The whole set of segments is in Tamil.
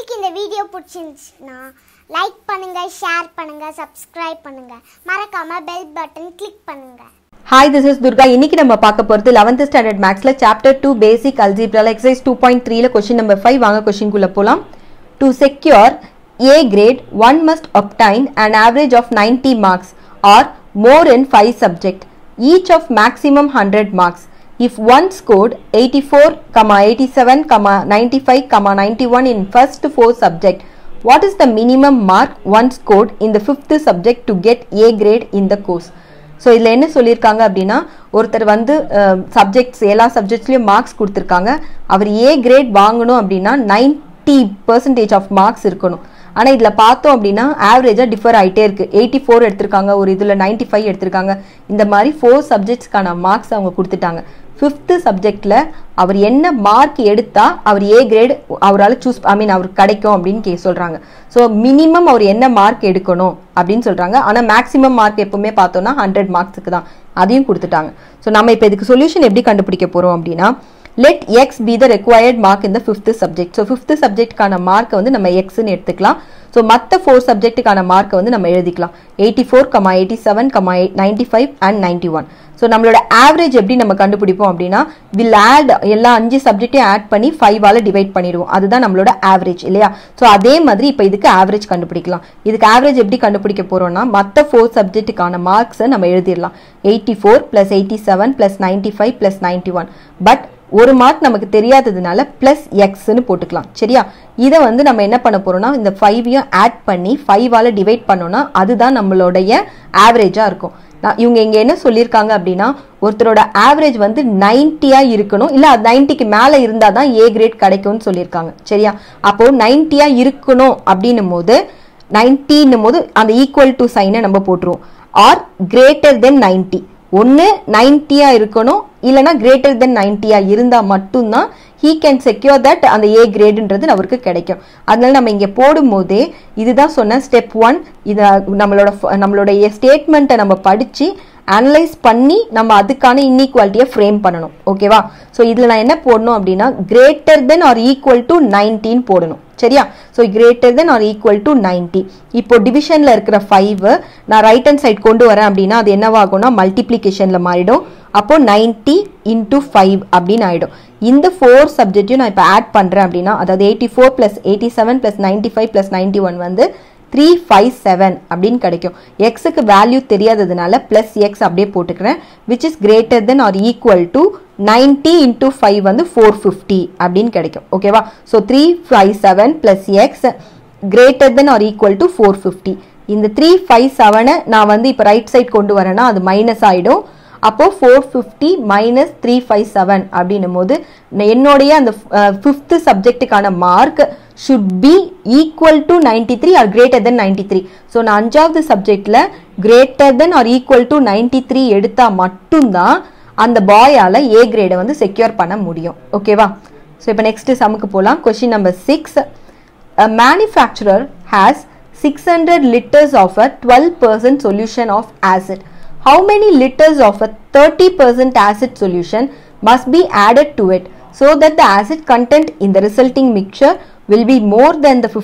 உங்களுக்கு இந்த வீடியோ பிடிச்சிருந்துச்சுன்னா லைக் பண்ணுங்க ஷேர் பண்ணுங்க சப்ஸ்கிரைப் பண்ணுங்க மறக்காம பெல் பட்டன் கிளிக் பண்ணுங்க ஹாய் திஸ் இஸ் துர்கா இன்னைக்கு நம்ம பார்க்க போகிறது லெவன்த் ஸ்டாண்டர்ட் மேக்ஸ்ல சாப்டர் டூ பேசிக் அல்ஜிப்ரால எக்ஸசைஸ் டூ பாயிண்ட் த்ரீல கொஸ்டின் நம்பர் ஃபைவ் வாங்க கொஸ்டின்குள்ள போகலாம் to secure a grade one must obtain an average of 90 marks or more in five subject each of maximum 100 marks if one scored 84 comma 87 comma 95 comma 91 in first four subject what is the minimum mark one scored in the fifth subject to get a grade in the course so இதில் என்ன சொல்லியிருக்காங்க அப்படின்னா ஒருத்தர் வந்து சப்ஜெக்ட்ஸ் எல்லா சப்ஜெக்ட்ஸ்லையும் மார்க்ஸ் கொடுத்துருக்காங்க அவர் ஏ கிரேட் வாங்கணும் அப்படின்னா நைன்டி பர்சன்டேஜ் ஆஃப் மார்க்ஸ் இருக்கணும் ஆனால் இதில் பார்த்தோம் அப்படின்னா ஆவரேஜாக டிஃபர் ஆகிட்டே இருக்குது எயிட்டி ஃபோர் எடுத்திருக்காங்க ஒரு இதில் நைன்டி ஃபைவ் எடுத்திருக்காங்க இந்த மாதிரி ஃபோர் சப்ஜெக்ட்ஸ்க்கான மார்க்ஸ் அவங்க கொடுத்துட்டாங்க ஃபிஃப்த்து சப்ஜெக்டில் அவர் என்ன மார்க் எடுத்தா அவர் ஏ கிரேட் அவரால் சூஸ் ஐ மீன் அவருக்கு கிடைக்கும் அப்படின்னு கே சொல்கிறாங்க ஸோ மினிமம் அவர் என்ன மார்க் எடுக்கணும் அப்படின்னு சொல்கிறாங்க ஆனால் மேக்ஸிமம் மார்க் எப்பவுமே பார்த்தோம்னா ஹண்ட்ரட் மார்க்ஸுக்கு தான் அதையும் கொடுத்துட்டாங்க ஸோ நம்ம இப்போ இதுக்கு சொல்யூஷன் எப்படி கண்டுபிடிக்க போகிறோம் அப்படின்னா let X be the required mark இந்த ஃபிஃப்த் சப்ஜெக்ட் ஸோ ஃபிஃப்த் சப்ஜெக்ட்கான மார்க்கை வந்து நம்ம எக்ஸ்னு எடுத்துக்கலாம் ஸோ மற்ற ஃபோர் சப்ஜெக்ட்டுக்கான மார்க்கை வந்து நம்ம எழுதிக்கலாம் eighty four comma eighty seven comma ninety five and ninety one so நம்மளோட ஆவரேஜ் எப்படி நம்ம கண்டுபிடிப்போம் அப்படின்னா வில் ஆட் எல்லா அஞ்சு சப்ஜெக்டையும் ஆட் பண்ணி ஃபைவால டிவைட் பண்ணிடுவோம் அதுதான் நம்மளோட ஆவரேஜ் இல்லையா ஸோ அதே மாதிரி இப்போ இதுக்கு ஆவரேஜ் கண்டுபிடிக்கலாம் இதுக்கு ஆவரேஜ் எப்படி கண்டுபிடிக்க போறோம்னா மற்ற ஃபோர் சப்ஜெக்ட்டுக்கான மார்க்ஸை நம்ம எழுதிடலாம் eighty four plus eighty seven plus ninety five plus ninety one but ஒரு மார்க் நமக்கு தெரியாததுனால பிளஸ் எக்ஸ்னு போட்டுக்கலாம் சரியா இதை வந்து நம்ம என்ன பண்ண போறோம்னா இந்த ஃபைவையும் ஆட் பண்ணி ஃபைவால டிவைட் பண்ணோம்னா அதுதான் நம்மளுடைய ஆவரேஜா இருக்கும் நான் இவங்க இங்க என்ன சொல்லியிருக்காங்க அப்படின்னா ஒருத்தரோட ஆவரேஜ் வந்து நைன்ட்டியா இருக்கணும் இல்ல அது நைன்ட்டிக்கு மேல இருந்தா தான் ஏ கிரேட் கிடைக்கும்னு சொல்லியிருக்காங்க சரியா அப்போ நைன்ட்டியா இருக்கணும் அப்படின்னும் போது நைன்ட்டின்னும் போது அந்த ஈக்குவல் டு சைனை நம்ம போட்டுருவோம் ஆர் கிரேட்டர் தென் நைன்ட்டி ஒன்று நைன்ட்டியா இருக்கணும் இல்லைனா கிரேட்டர் தென் நைன்ட்டியா இருந்தால் மட்டும்தான் ஹீ கேன் செக்யூர் தட் அந்த ஏ கிரேடுன்றது அவருக்கு கிடைக்கும் அதனால நம்ம இங்கே போடும்போதே இதுதான் சொன்ன ஸ்டெப் ஒன் இதை நம்மளோட நம்மளுடைய ஸ்டேட்மெண்ட்டை நம்ம படித்து அனலைஸ் பண்ணி நம்ம அதுக்கான இன்இக்வாலிட்டியை ஃப்ரேம் பண்ணணும் ஓகேவா ஸோ இதில் நான் என்ன போடணும் அப்படின்னா greater than or equal to nineteen போடணும் சரியா so greater than or equal to ninety இப்போ டிவிஷனில் இருக்கிற ஃபைவ் நான் ரைட் ஹேண்ட் சைட் கொண்டு வரேன் அப்படின்னா அது என்னவாகும்னா மல்டிப்ளிகேஷனில் மாறிடும் அப்போ நைன்டி இன்டூ ஃபைவ் அப்படின்னு ஆகிடும் இந்த ஃபோர் சப்ஜெக்டையும் நான் இப்போ ஆட் பண்ணுறேன் அப்படின்னா அதாவது eighty four plus eighty seven plus ninety five plus ninety one வந்து த்ரீ ஃபைவ் செவன் அப்படின்னு கிடைக்கும் எக்ஸுக்கு வேல்யூ தெரியாததுனால ப்ளஸ் எக்ஸ் அப்படியே போட்டுக்கிறேன் which is greater than or equal to ninety into five வந்து ஃபோர் ஃபிஃப்டி அப்படின்னு கிடைக்கும் ஓகேவா so three five seven plus X greater than or equal to four fifty இந்த த்ரீ ஃபைவ் செவனை நான் வந்து இப்போ ரைட் சைட் கொண்டு வரேன்னா அது மைனஸ் ஆகிடும் அப்போ four fifty minus three five seven அப்படின்னும் போது என்னுடைய அந்த ஃபிஃப்த் சப்ஜெக்ட்டுக்கான mark should be equal to ninety three or greater than ninety three so நான் அஞ்சாவது சப்ஜெக்டில் greater than or equal to ninety three எடுத்தால் மட்டும்தான் அந்த பாயால் ஏ கிரேடை வந்து செக்யூர் பண்ண முடியும் ஓகேவா ஸோ இப்போ நெக்ஸ்ட் சமுக்கு போகலாம் question number six a manufacturer has 600 liters of a 12% solution of acid. How many liters of a 30% acid solution must be added to it so that the acid content in the resulting mixture will be more than the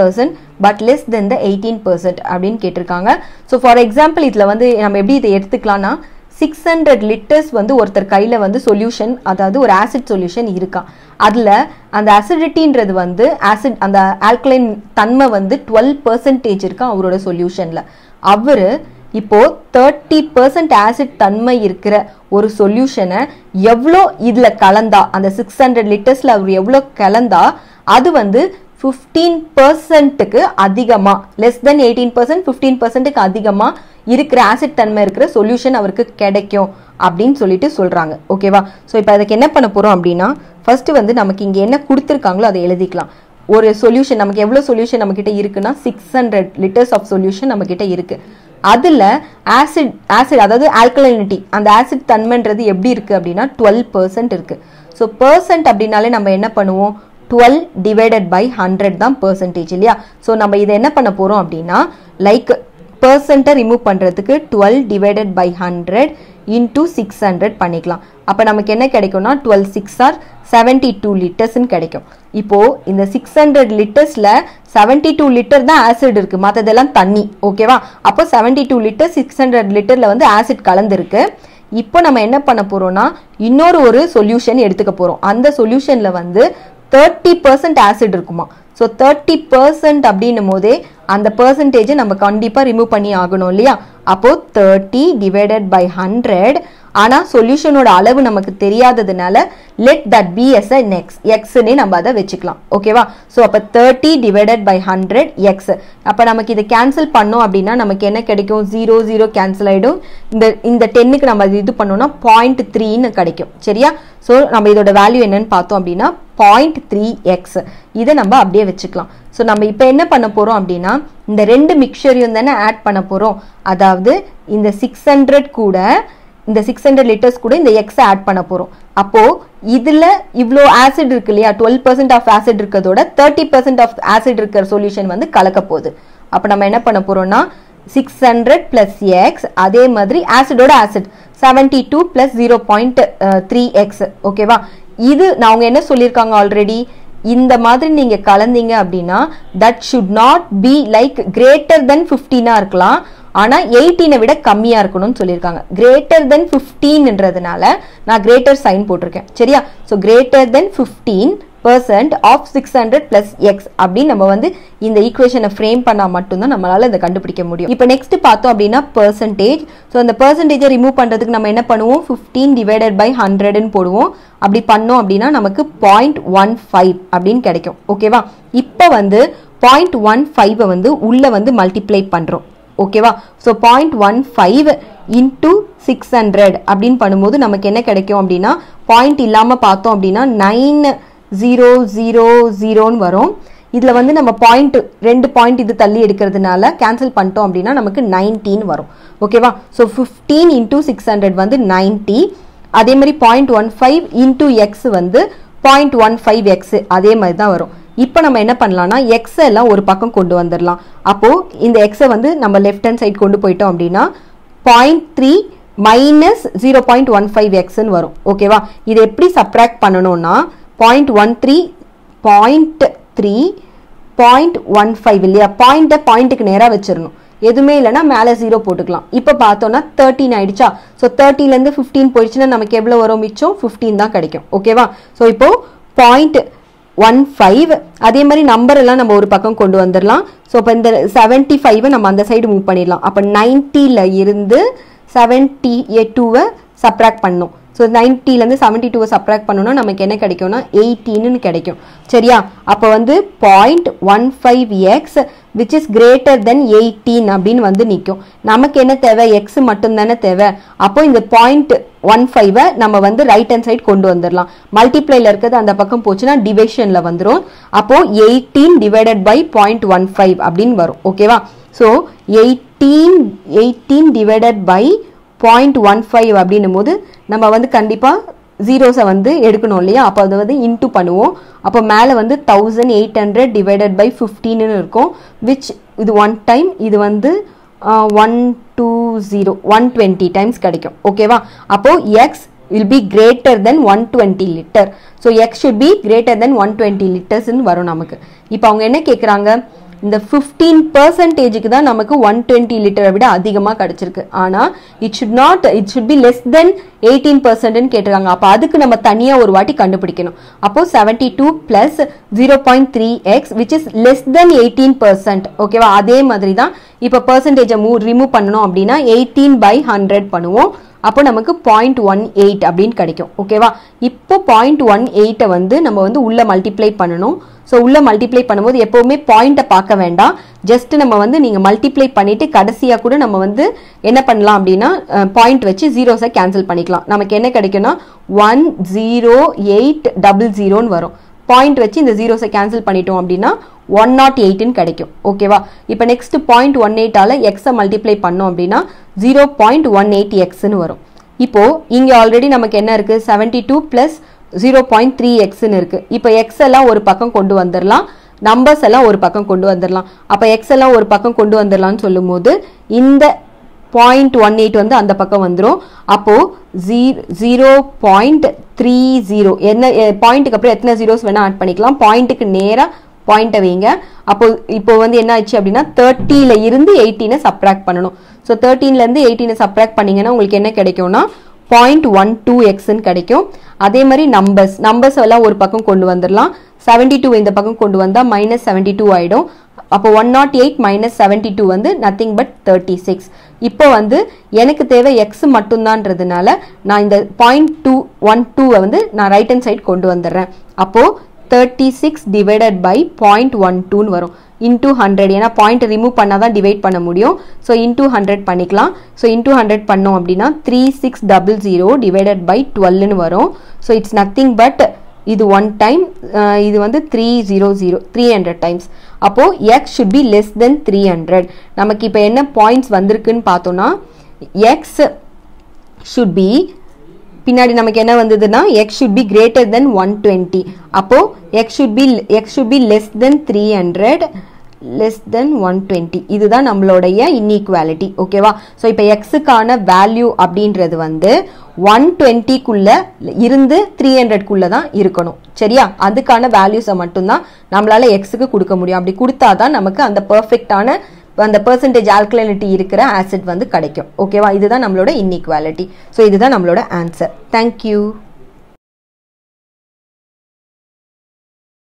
15% but less than the 18% அப்படின்னு கேட்டிருக்காங்க ஸோ ஃபார் எக்ஸாம்பிள் இதில் வந்து நம்ம எப்படி இதை எடுத்துக்கலாம்னா சிக்ஸ் ஹண்ட்ரட் லிட்டர்ஸ் வந்து ஒருத்தர் கையில் வந்து சொல்யூஷன் அதாவது ஒரு ஆசிட் சொல்யூஷன் இருக்கான் அதில் அந்த அசிடிட்டின்றது வந்து ஆசிட் அந்த ஆல்கலைன் தன்மை வந்து டுவெல் பர்சன்டேஜ் இருக்கான் அவரோட சொல்யூஷனில் அவர் இப்போ தேர்ட்டி பர்சன்ட் ஆசிட் தன்மை இருக்கிற ஒரு சொல்யூஷனை எவ்வளோ இதில் கலந்தா அந்த சிக்ஸ் ஹண்ட்ரட் லிட்டர்ஸில் அவர் எவ்வளோ கலந்தா அது வந்து ஃபிஃப்டீன் பர்சன்ட்டுக்கு அதிகமாக less than eighteen percent fifteen பர்சன்ட்டுக்கு அதிகமாக இருக்கிற ஆசிட் தன்மை இருக்கிற சொல்யூஷன் அவருக்கு கிடைக்கும் அப்படின்னு சொல்லிட்டு சொல்கிறாங்க ஓகேவா ஸோ இப்போ அதுக்கு என்ன பண்ண போகிறோம் அப்படின்னா ஃபர்ஸ்ட் வந்து நமக்கு இங்கே என்ன கொடுத்துருக்காங்களோ அதை எழுதிக்கலாம் ஒரு சொல்யூஷன் நமக்கு எவ்வளோ சொல்யூஷன் நம்மக்கிட்ட இருக்குன்னா six hundred litres of solution நம்மக்கிட்ட இருக்குது அதில் ஆசிட் ஆசிட் அதாவது ஆல்கலினிட்டி அந்த ஆசிட் தன்மைன்றது எப்படி இருக்குது அப்படின்னா டுவெல் பர்சன்ட் இருக்குது ஸோ பர்சன்ட் அப்படின்னாலே நம்ம என்ன பண்ணுவோம் டுவெல் டிவைடட் பை ஹண்ட்ரட் தான் பர்சன்டேஜ் இல்லையா ஸோ நம்ம இதை என்ன பண்ண போகிறோம் அப்படின்னா லைக் பர்சன்ட்டை ரிமூவ் பண்ணுறதுக்கு twelve divided by hundred into six hundred பண்ணிக்கலாம் அப்போ நமக்கு என்ன கிடைக்கும்னா twelve six or seventy two லிட்டர்ஸ்ன்னு கிடைக்கும் இப்போ இந்த சிக்ஸ் ஹண்ட்ரட் லிட்டர்ஸ்ல செவன்டி டூ லிட்டர் தான் ஆசிட் இருக்கு மற்றதெல்லாம் தண்ணி ஓகேவா அப்போ seventy two litre six hundred லிட்டர்ல வந்து ஆசிட் கலந்துருக்கு இப்போ நம்ம என்ன பண்ண போறோம்னா இன்னொரு ஒரு சொல்யூஷன் எடுத்துக்க போறோம் அந்த சொல்யூஷன்ல வந்து தேர்ட்டி பர்சன்ட் ஆசிட் இருக்குமா ஸோ தேர்ட்டி பர்சன்ட் அப்படின்னும் போதே அந்த பர்சன்டேஜை நம்ம கண்டிப்பாக ரிமூவ் பண்ணி ஆகணும் இல்லையா அப்போ தேர்ட்டி டிவைடட் பை ஹண்ட்ரட் ஆனால் சொல்யூஷனோட அளவு நமக்கு தெரியாததுனால let that be as a next எக்ஸ்னே நம்ம அதை வச்சுக்கலாம் ஓகேவா ஸோ அப்போ thirty divided by hundred X அப்போ நமக்கு இதை கேன்சல் பண்ணோம் அப்படின்னா நமக்கு என்ன கிடைக்கும் ஜீரோ ஜீரோ கேன்சல் ஆகிடும் இந்த இந்த டென்னுக்கு நம்ம இது பண்ணோம்னா பாயிண்ட் த்ரீன்னு கிடைக்கும் சரியா ஸோ நம்ம இதோட வேல்யூ என்னன்னு பார்த்தோம் அப்படின்னா பாயிண்ட் த்ரீ எக்ஸ் இதை நம்ம அப்படியே வச்சுக்கலாம் ஸோ நம்ம இப்போ என்ன பண்ண போகிறோம் அப்படின்னா இந்த ரெண்டு மிக்சரையும் தானே ஆட் பண்ண போகிறோம் அதாவது இந்த சிக்ஸ் ஹண்ட்ரட் கூட இந்த சிக்ஸ் ஹண்ட்ரட் லிட்டர்ஸ் கூட இந்த எக்ஸை ஆட் பண்ண போகிறோம் அப்போது இதில் இவ்வளோ ஆசிட் இருக்கு இல்லையா டுவெல் பர்சன்ட் ஆஃப் ஆசிட் இருக்கிறதோட தேர்ட்டி பர்சன்ட் ஆஃப் ஆசிட் இருக்கிற சொல்யூஷன் வந்து கலக்க போகுது அப்போ நம்ம என்ன பண்ண போகிறோம்னா சிக்ஸ் ஹண்ட்ரட் ப்ளஸ் எக்ஸ் அதே மாதிரி ஆசிடோட acid seventy two plus zero point three X ஓகேவா இது நான் அவங்க என்ன சொல்லியிருக்காங்க ஆல்ரெடி இந்த மாதிரி நீங்க கலந்தீங்க அப்படின்னா that should not be like greater than ஃபிஃப்டீனா இருக்கலாம் ஆனா எயிட்டீனை விட கம்மியா இருக்கணும்னு சொல்லியிருக்காங்க கிரேட்டர் தென் ஃபிஃப்டீன்ன்றதுனால நான் கிரேட்டர் சைன் போட்டிருக்கேன் சரியா so greater than fifteen percent of six hundred plus x அப்படின்னு நம்ம வந்து இந்த ஈக்குவேஷனை ஃப்ரேம் பண்ணால் மட்டும்தான் நம்மளால இதை கண்டுபிடிக்க முடியும் இப்போ நெக்ஸ்ட் பார்த்தோம் அப்படின்னா பர்சன்டேஜ் ஸோ அந்த பர்சன்டேஜை ரிமூவ் பண்ணுறதுக்கு நம்ம என்ன பண்ணுவோம் ஃபிஃப்டீன் டிவைடட் பை ஹண்ட்ரட்னு போடுவோம் அப்படி பண்ணோம் அப்படின்னா நமக்கு பாயிண்ட் ஒன் ஃபைவ் அப்படின்னு கிடைக்கும் ஓகேவா இப்போ வந்து பாயிண்ட் ஒன் ஃபைவை வந்து உள்ளே வந்து மல்டிப்ளை பண்ணுறோம் ஓகேவா so point one five into six hundred அப்படின்னு பண்ணும்போது நமக்கு என்ன கிடைக்கும் அப்படின்னா பாயிண்ட் இல்லாமல் பார்த்தோம் அப்படின்னா நைன் ஜீரோ ஜீரோ ஜீரோன்னு வரும் இதில் வந்து நம்ம பாயிண்ட் ரெண்டு பாயிண்ட் இது தள்ளி எடுக்கிறதுனால கேன்சல் பண்ணிட்டோம் அப்படின்னா நமக்கு நைன்டீன் வரும் ஓகேவா so fifteen into six hundred வந்து நைன்ட்டி அதே மாதிரி point one five into x வந்து பாயிண்ட் ஒன் ஃபைவ் எக்ஸ் அதே மாதிரி தான் வரும் இப்போ நம்ம என்ன பண்ணலாம்னா எக்ஸ் எல்லாம் ஒரு பக்கம் கொண்டு வந்துடலாம் அப்போ இந்த எக்ஸை வந்து நம்ம லெஃப்ட் ஹேண்ட் சைட் கொண்டு போயிட்டோம் அப்படின்னா point three minus zero point one five எக்ஸ்ன்னு வரும் ஓகேவா இதை எப்படி சப்ராக்ட் பண்ணணும்னா point one three point three point one five இல்லையா பாயிண்ட்டை பாயிண்ட்டுக்கு நேராக வச்சிடணும் எதுவுமே இல்லைன்னா மேலே ஜீரோ போட்டுக்கலாம் இப்போ பார்த்தோன்னா தேர்ட்டின் ஆயிடுச்சா ஸோ தேர்ட்டிலேருந்து ஃபிஃப்டீன் போயிடுச்சுன்னா நமக்கு எவ்வளோ வரும் மிச்சம் ஃபிஃப்டீன் தான் கிடைக்கும் ஓகேவா ஸோ இப்போ பாயிண்ட் ஒன் ஃபைவ் அதே மாதிரி நம்பர் எல்லாம் நம்ம ஒரு பக்கம் கொண்டு வந்துடலாம் ஸோ இப்போ இந்த செவன்ட்டி ஃபைவை நம்ம அந்த சைடு மூவ் பண்ணிடலாம் அப்போ நைன்ட்டியில் இருந்து செவன்ட்டி டூவை சப்ராக்ட் பண்ணணும் ஸோ நைன்ட்டிலேருந்து செவன்ட்டி டூவை சப்ராக்ட் பண்ணோம்னா நமக்கு என்ன கிடைக்கும்னா எயிட்டீன்னு கிடைக்கும் சரியா அப்போ வந்து point one five x which is greater than eighteen அப்படின்னு வந்து நிற்கும் நமக்கு என்ன தேவை எக்ஸ் மட்டும் தானே தேவை அப்போ இந்த பாயிண்ட் ஒன் ஃபைவை நம்ம வந்து ரைட் ஹேண்ட் சைடு கொண்டு வந்துடலாம் மல்டிப்ளைல இருக்கிறது அந்த பக்கம் போச்சுன்னா டிவைஷனில் வந்துடும் அப்போ eighteen divided by point one five அப்படின்னு வரும் ஓகேவா so eighteen eighteen divided by point one five அப்படின்னும் போது நம்ம வந்து கண்டிப்பாக ஜீரோஸை வந்து எடுக்கணும் இல்லையா அப்போ அதை வந்து இன்ட்டு பண்ணுவோம் அப்போ மேலே வந்து thousand eight hundred divided by ஃபிஃப்டீன்னு இருக்கும் விச் இது ஒன் டைம் இது வந்து one two zero one twenty times கிடைக்கும் ஓகேவா அப்போ x will be greater than one twenty litre so x should be greater than one twenty லிட்டர்ஸ்ன்னு வரும் நமக்கு இப்போ அவங்க என்ன கேட்குறாங்க இந்த ஃபிஃப்டீன் பர்சன்டேஜுக்கு தான் நமக்கு ஒன் டுவெண்ட்டி லிட்டரை விட அதிகமாக கிடச்சிருக்கு ஆனால் it should not it should be less than eighteen பர்சன்ட்னு கேட்டிருக்காங்க அப்போ அதுக்கு நம்ம தனியாக ஒரு வாட்டி கண்டுபிடிக்கணும் அப்போ seventy two plus zero point three x which is less than eighteen percent ஓகேவா அதே மாதிரி தான் இப்போ பர்சன்டேஜை மூ ரிமூவ் பண்ணணும் அப்படின்னா எயிட்டீன் பை ஹண்ட்ரட் பண்ணுவோம் அப்போ நமக்கு பாயிண்ட் ஒன் எயிட் அப்படின்னு கிடைக்கும் ஓகேவா இப்போ பாயிண்ட் ஒன் எயிட்டை வந்து நம்ம வந்து உள்ள மல்டிப்ளை பண்ணணும் ஸோ உள்ள மல்டிப்ளை பண்ணும்போது எப்போவுமே பாயிண்ட்டை பார்க்க வேண்டாம் ஜஸ்ட் நம்ம வந்து நீங்கள் மல்டிப்ளை பண்ணிட்டு கடைசியாக கூட நம்ம வந்து என்ன பண்ணலாம் அப்படின்னா பாயிண்ட் வச்சு ஜீரோஸை கேன்சல் பண்ணிக்கலாம் நமக்கு என்ன கிடைக்கும்னா ஒன் ஜீரோ எயிட் டபுள் ஜீரோன்னு வரும் பாயிண்ட் வச்சு இந்த ஜீரோஸை கேன்சல் பண்ணிட்டோம் அப்படின்னா ஒன் நாட் எயிட்னு கிடைக்கும் ஓகேவா இப்போ நெக்ஸ்ட் பாயிண்ட் ஒன் எயிட்டால் எக்ஸை மல்டிப்ளை பண்ணோம் அப்படின்னா ஜீரோ பாயிண்ட் ஒன் எயிட் எக்ஸ்னு வரும் இப்போ இங்கே ஆல்ரெடி நமக்கு என்ன இருக்குது seventy two plus zero point three எக்ஸ்னு இருக்குது இப்போ எக்ஸ் எல்லாம் ஒரு பக்கம் கொண்டு வந்துடலாம் நம்பர்ஸ் எல்லாம் ஒரு பக்கம் கொண்டு வந்துடலாம் அப்போ எக்ஸ் எல்லாம் ஒரு பக்கம் கொண்டு வந்துடலாம்னு சொல்லும்போது இந்த பாயிண்ட் ஒன் எயிட் வந்து அந்த பக்கம் வந்துடும் அப்போது ஜீ ஜீரோ பாயிண்ட் த்ரீ ஜீரோ என்ன பாயிண்ட்டுக்கு அப்புறம் எத்தனை ஜீரோஸ் வேணால் ஆட் பண்ணிக்கலாம் பாயிண்ட்டுக்கு நேராக பாயிண்ட்டை வைங்க அப்போ இப்போ வந்து என்ன ஆச்சு அப்படின்னா தேர்ட்டியில் இருந்து எயிட்டீனை சப்ராக்ட் பண்ணணும் ஸோ தேர்ட்டீன்லேருந்து எயிட்டீனை சப்ராக்ட் பண்ணீங்கன்னா உங்களுக்கு என்ன கிடைக்கும்னா பாயிண்ட் ஒன் டூ எக்ஸ்ன்னு கிடைக்கும் அதே மாதிரி நம்பர்ஸ் நம்பர்ஸ் எல்லாம் ஒரு பக்கம் கொண்டு வந்துடலாம் செவன்டி டூ இந்த பக்கம் கொண்டு வந்தால் மைனஸ் செவன்டி டூ ஆகிடும் அப்போ one nought eight minus seventy two வந்து நத்திங் பட் தேர்ட்டி சிக்ஸ் இப்போ வந்து எனக்கு தேவை எக்ஸ் மட்டும்தான்றதுனால நான் இந்த பாயிண்ட் டூ ஒன் டூவை வந்து நான் ரைட் ஹேண்ட் சைட் கொண்டு வந்துடுறேன் அப்போது thirty six divided by point one டூன்னு வரும் இன்டூ ஹண்ட்ரட் ஏன்னா பாயிண்ட் ரிமூவ் பண்ணால் தான் டிவைட் பண்ண முடியும் ஸோ இன்டூ ஹண்ட்ரட் பண்ணிக்கலாம் ஸோ இன்டூ ஹண்ட்ரட் பண்ணோம் அப்படின்னா three six double zero divided by டுவெல்னு வரும் ஸோ இட்ஸ் நத்திங் பட் இது ஒன் டைம் இது வந்து three zero zero three hundred times அப்போது x should be less than three hundred நமக்கு இப்போ என்ன பாயிண்ட்ஸ் வந்திருக்குன்னு பார்த்தோன்னா எக்ஸ் ஷுட் பி பின்னாடி நமக்கு என்ன வந்ததுன்னா x should be greater than one twenty அப்போது x should be x should be less than three hundred less than one twenty இதுதான் நம்மளுடைய இன்இக்வாலிட்டி ஓகேவா ஸோ இப்போ எக்ஸுக்கான வேல்யூ அப்படின்றது வந்து ஒன் டுவெண்ட்டிக்குள்ளே இருந்து த்ரீ ஹண்ட்ரட்குள்ளே தான் இருக்கணும் சரியா அதுக்கான வேல்யூஸை மட்டும்தான் நம்மளால எக்ஸுக்கு கொடுக்க முடியும் அப்படி கொடுத்தா தான் நமக்கு அந்த பர்ஃபெக்டான அந்த பர்சன்டேஜ் ஆல்கலினிட்டி இருக்கிற ஆசிட் வந்து கிடைக்கும் ஓகேவா இதுதான் நம்மளோட இன்இக்வாலிட்டி ஸோ இதுதான் நம்மளோட ஆன்சர் தேங்க்யூ